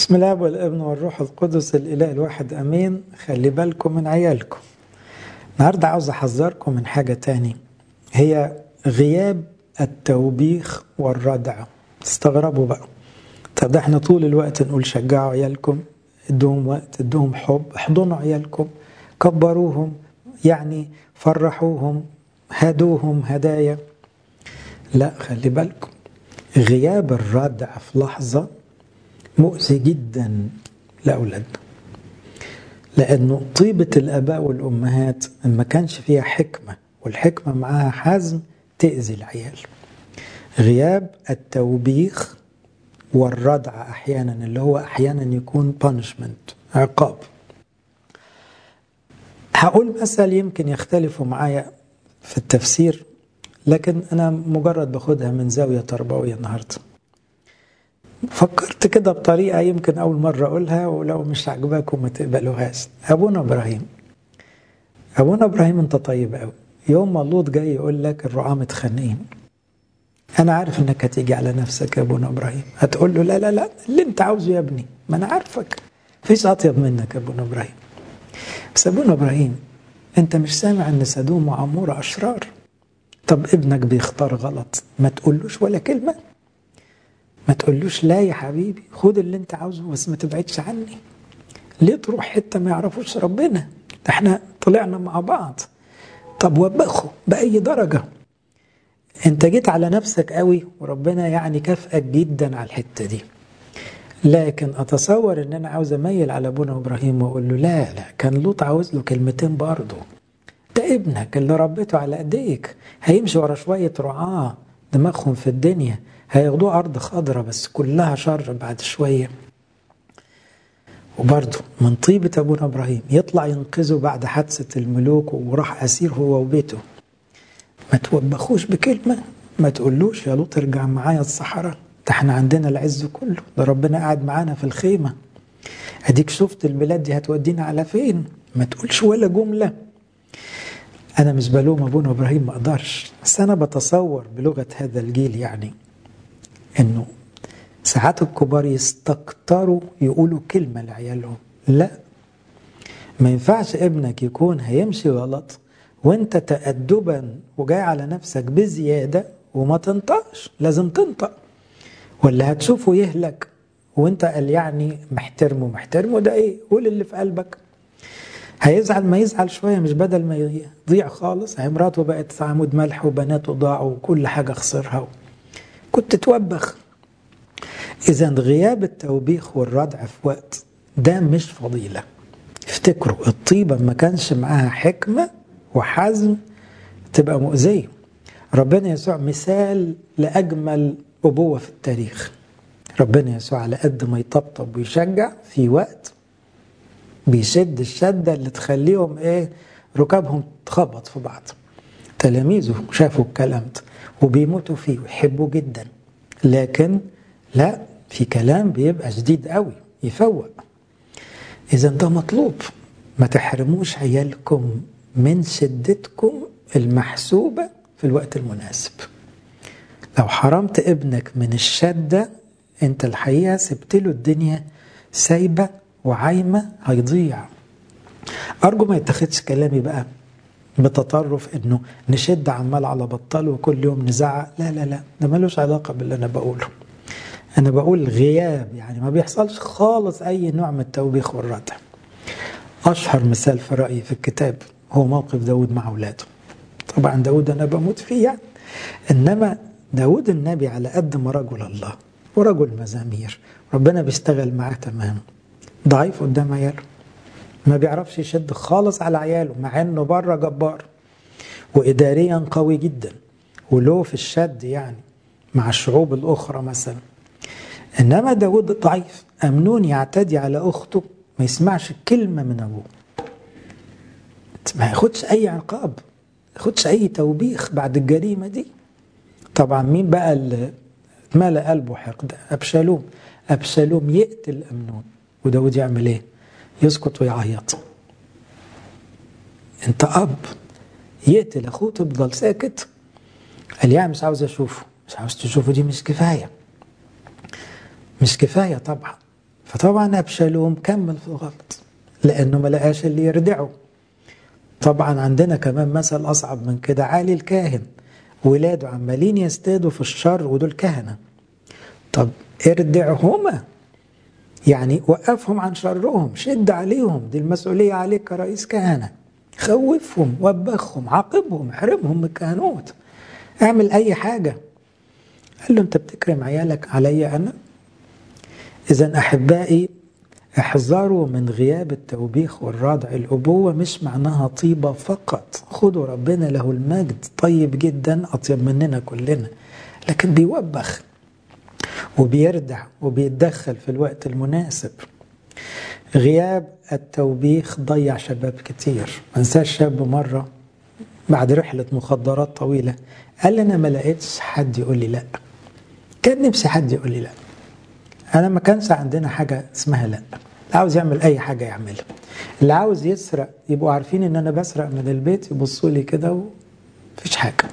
بسم الله والابن والروح القدس الاله الواحد امين خلي بالكم من عيالكم النهارده عاوز احذركم من حاجه تاني هي غياب التوبيخ والردع تستغربوا بقى طب ده احنا طول الوقت نقول شجعوا عيالكم ادوهم وقت ادوهم حب احضنوا عيالكم كبروهم يعني فرحوهم هدوهم هدايا لا خلي بالكم غياب الردع في لحظه مؤذي جدا لأولادنا لأنه طيبة الآباء والأمهات ما كانش فيها حكمة والحكمة معاها حزم تأذي العيال غياب التوبيخ والردع أحيانا اللي هو أحيانا يكون punishment عقاب هقول مثل يمكن يختلفوا معايا في التفسير لكن أنا مجرد باخدها من زاوية تربوية النهارده فكرت كده بطريقة يمكن أول مرة أقولها ولو مش عجباكم ما تقبلوهاش أبونا إبراهيم أبونا إبراهيم أنت طيب أوي يوم ما لوط جاي يقول لك الرعاة متخانقين أنا عارف إنك هتيجي على نفسك يا أبونا إبراهيم هتقول له لا لا لا اللي أنت عاوزه يا ابني ما أنا عارفك مفيش أطيب منك يا أبونا إبراهيم بس أبونا إبراهيم أنت مش سامع إن سدوم وعمورة أشرار طب ابنك بيختار غلط ما تقولوش ولا كلمه ما تقولوش لا يا حبيبي خد اللي انت عاوزه بس ما تبعدش عني ليه تروح حته ما يعرفوش ربنا ده احنا طلعنا مع بعض طب وبخه باي درجه انت جيت على نفسك قوي وربنا يعني كافئك جدا على الحته دي لكن اتصور ان انا عاوز اميل على ابونا ابراهيم واقول له لا لا كان لوط عاوز له كلمتين برضه ده ابنك اللي ربيته على ايديك هيمشي ورا شويه رعاه دماغهم في الدنيا هياخدوه أرض خضراء بس كلها شر بعد شوية وبرضه من طيبة أبونا إبراهيم يطلع ينقذه بعد حادثة الملوك وراح أسير هو وبيته ما توبخوش بكلمة ما تقولوش يا لوط ارجع معايا الصحراء ده احنا عندنا العز كله ده ربنا قاعد معانا في الخيمة اديك شفت البلاد دي هتودينا على فين ما تقولش ولا جملة أنا مش بلوم أبونا إبراهيم ما أقدرش بس أنا بتصور بلغة هذا الجيل يعني انه ساعات الكبار يستكتروا يقولوا كلمه لعيالهم لا ما ينفعش ابنك يكون هيمشي غلط وانت تأدبا وجاي على نفسك بزياده وما تنطقش لازم تنطق ولا هتشوفه يهلك وانت قال يعني محترمه محترمه ده ايه قول اللي في قلبك هيزعل ما يزعل شويه مش بدل ما يضيع خالص هي مراته بقت عمود ملح وبناته ضاعوا وكل حاجه خسرها كنت توبخ إذا غياب التوبيخ والردع في وقت ده مش فضيلة افتكروا الطيبة ما كانش معاها حكمة وحزم تبقى مؤذية ربنا يسوع مثال لأجمل أبوة في التاريخ ربنا يسوع على قد ما يطبطب ويشجع في وقت بيشد الشدة اللي تخليهم ايه ركابهم تخبط في بعض تلاميذه شافوا الكلام ده وبيموتوا فيه ويحبوه جدا لكن لا في كلام بيبقى شديد قوي يفوق اذا ده مطلوب ما تحرموش عيالكم من شدتكم المحسوبة في الوقت المناسب لو حرمت ابنك من الشدة انت الحقيقة سبت له الدنيا سايبة وعايمة هيضيع أرجو ما يتخذش كلامي بقى بتطرف انه نشد عمال على بطال وكل يوم نزعق لا لا لا ده ملوش علاقه باللي انا بقوله انا بقول غياب يعني ما بيحصلش خالص اي نوع من التوبيخ والردع اشهر مثال في رايي في الكتاب هو موقف داود مع اولاده طبعا داود انا بموت فيه يعني انما داود النبي على قد ما رجل الله ورجل مزامير ربنا بيشتغل معاه تمام ضعيف قدام عياله ما بيعرفش يشد خالص على عياله مع انه بره جبار واداريا قوي جدا وله في الشد يعني مع الشعوب الاخرى مثلا انما داود ضعيف امنون يعتدي على اخته ما يسمعش كلمه من ابوه ما ياخدش اي عقاب ما ياخدش اي توبيخ بعد الجريمه دي طبعا مين بقى اللي ملا قلبه حقد ابشالوم ابشالوم يقتل امنون وداود يعمل ايه يسكت ويعيط انت اب يقتل اخوه تفضل ساكت قال يعني مش عاوز اشوفه مش عاوز تشوفه دي مش كفايه مش كفايه طبعا فطبعا أبشالوم كمل في الغلط لأنه ما لقاش اللي يردعه طبعا عندنا كمان مثل أصعب من كده عالي الكاهن ولاده عمالين يستادوا في الشر ودول كهنة طب اردعهما يعني وقفهم عن شرهم شد عليهم دي المسؤولية عليك كرئيس كهنة خوفهم وبخهم عاقبهم احرمهم من الكهنوت اعمل أي حاجة قال له أنت بتكرم عيالك عليا أنا إذا أحبائي احذروا من غياب التوبيخ والردع الأبوة مش معناها طيبة فقط خدوا ربنا له المجد طيب جدا أطيب مننا كلنا لكن بيوبخ وبيردع وبيتدخل في الوقت المناسب غياب التوبيخ ضيع شباب كتير ما انساش شاب مرة بعد رحلة مخدرات طويلة قال أنا ما لقيتش حد يقول لي لا كان نفسي حد يقول لي لا أنا ما كانش عندنا حاجة اسمها لا عاوز يعمل أي حاجة يعملها اللي عاوز يسرق يبقوا عارفين إن أنا بسرق من البيت يبصوا لي كده ومفيش حاجة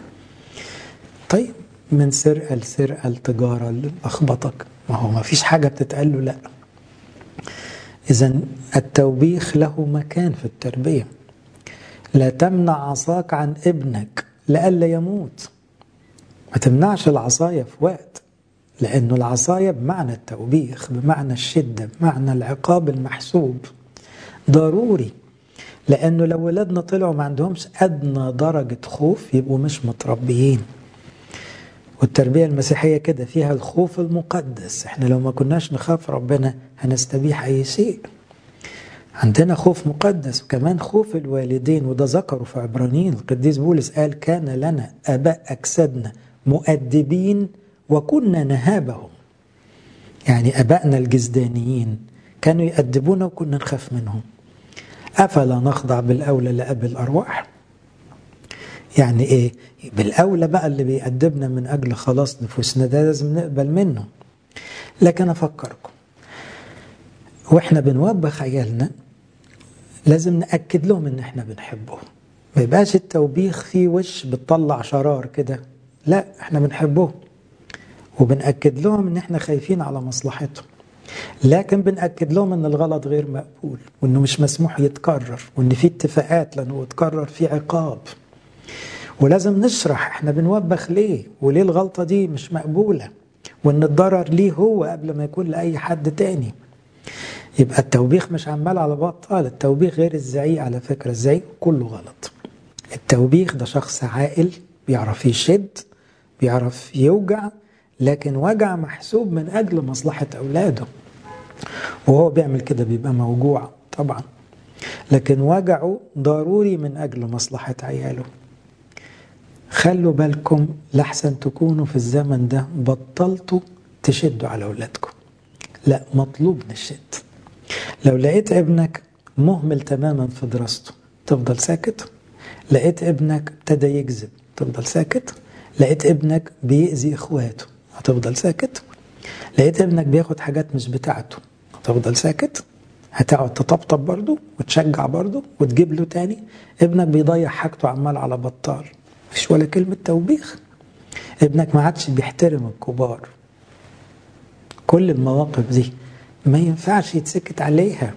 طيب من سرقة لسرقة لتجارة لأخبطك ما هو ما فيش حاجة بتتقال له لا إذا التوبيخ له مكان في التربية لا تمنع عصاك عن ابنك لئلا يموت ما تمنعش العصاية في وقت لأنه العصاية بمعنى التوبيخ بمعنى الشدة بمعنى العقاب المحسوب ضروري لأنه لو ولادنا طلعوا ما عندهمش أدنى درجة خوف يبقوا مش متربيين والتربية المسيحية كده فيها الخوف المقدس احنا لو ما كناش نخاف ربنا هنستبيح أي شيء عندنا خوف مقدس وكمان خوف الوالدين وده ذكره في عبرانيين القديس بولس قال كان لنا آباء أجسادنا مؤدبين وكنا نهابهم يعني أبائنا الجزدانيين كانوا يأدبونا وكنا نخاف منهم أفلا نخضع بالأولى لأب الأرواح يعني إيه بالأولى بقى اللي بيأدبنا من أجل خلاص نفوسنا ده لازم نقبل منه لكن أفكركم وإحنا بنوبخ عيالنا لازم نأكد لهم إن إحنا بنحبهم ما يبقاش التوبيخ فيه وش بتطلع شرار كده لا إحنا بنحبهم وبنأكد لهم إن إحنا خايفين على مصلحتهم لكن بنأكد لهم إن الغلط غير مقبول وإنه مش مسموح يتكرر وإن في اتفاقات لأنه يتكرر في عقاب ولازم نشرح إحنا بنوبخ ليه وليه الغلطة دي مش مقبولة وإن الضرر ليه هو قبل ما يكون لأي حد تاني يبقى التوبيخ مش عمال على بطال التوبيخ غير الزعيق على فكرة الزعيق كله غلط التوبيخ ده شخص عاقل بيعرف يشد بيعرف يوجع لكن وجع محسوب من أجل مصلحة أولاده وهو بيعمل كده بيبقى موجوع طبعا لكن وجعه ضروري من أجل مصلحة عياله خلوا بالكم لحسن تكونوا في الزمن ده بطلتوا تشدوا على أولادكم لا مطلوب نشد لو لقيت ابنك مهمل تماما في دراسته تفضل ساكت لقيت ابنك ابتدى يكذب تفضل ساكت لقيت ابنك بيأذي اخواته هتفضل ساكت لقيت ابنك بياخد حاجات مش بتاعته هتفضل ساكت هتقعد تطبطب برضه وتشجع برضه وتجيب له تاني ابنك بيضيع حاجته عمال على بطال مفيش ولا كلمة توبيخ ابنك ما عادش بيحترم الكبار كل المواقف دي ما ينفعش يتسكت عليها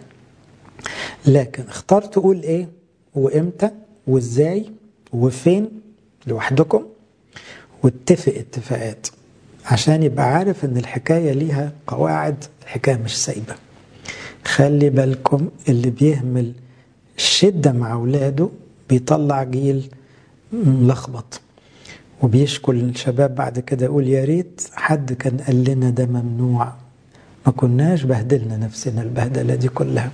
لكن اختار تقول ايه وامتى وازاي وفين لوحدكم واتفق اتفاقات عشان يبقى عارف ان الحكايه ليها قواعد الحكايه مش سايبه خلي بالكم اللي بيهمل الشده مع اولاده بيطلع جيل ملخبط وبيشكل الشباب بعد كده يقول يا ريت حد كان قال لنا ده ممنوع ما كناش بهدلنا نفسنا البهدله دي كلها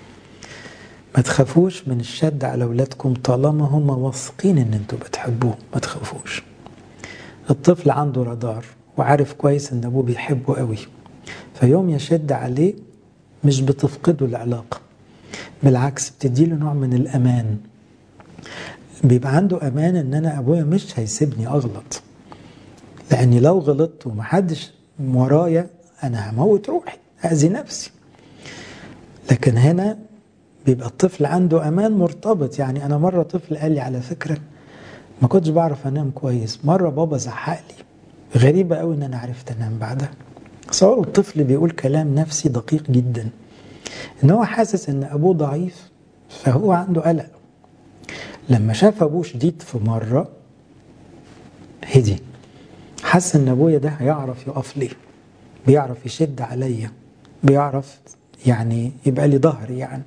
ما تخافوش من الشد على اولادكم طالما هم واثقين ان انتوا بتحبوه ما تخافوش الطفل عنده رادار وعارف كويس ان ابوه بيحبه قوي فيوم يشد عليه مش بتفقده العلاقة بالعكس بتديله نوع من الأمان بيبقى عنده أمان إن أنا أبويا مش هيسيبني أغلط لأني لو غلطت ومحدش ورايا أنا هموت روحي هأذي نفسي لكن هنا بيبقى الطفل عنده أمان مرتبط يعني أنا مرة طفل قال لي على فكرة ما كنتش بعرف أنام كويس مرة بابا زعق لي غريبة قوي إن أنا عرفت أنام بعدها تصوروا الطفل بيقول كلام نفسي دقيق جدا ان هو حاسس ان ابوه ضعيف فهو عنده قلق لما شاف ابوه شديد في مره هدي حس ان ابويا ده هيعرف يقف لي بيعرف يشد عليا بيعرف يعني يبقى لي ظهر يعني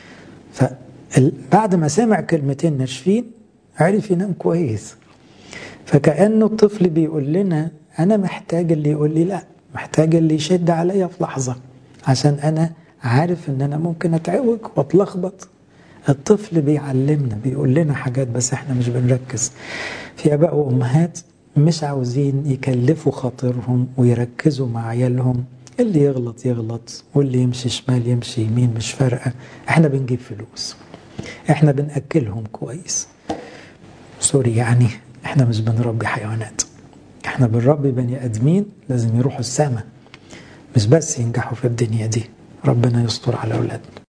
فبعد ما سمع كلمتين ناشفين عرف ينام كويس فكأنه الطفل بيقول لنا أنا محتاج اللي يقول لي لا محتاج اللي يشد عليا في لحظة عشان أنا عارف إن أنا ممكن أتعوج وأتلخبط الطفل بيعلمنا بيقول لنا حاجات بس احنا مش بنركز في اباء وامهات مش عاوزين يكلفوا خاطرهم ويركزوا مع عيالهم اللي يغلط يغلط واللي يمشي شمال يمشي يمين مش فارقه احنا بنجيب فلوس احنا بناكلهم كويس سوري يعني احنا مش بنربي حيوانات احنا بنربي بني ادمين لازم يروحوا السماء مش بس ينجحوا في الدنيا دي ربنا يستر على اولادنا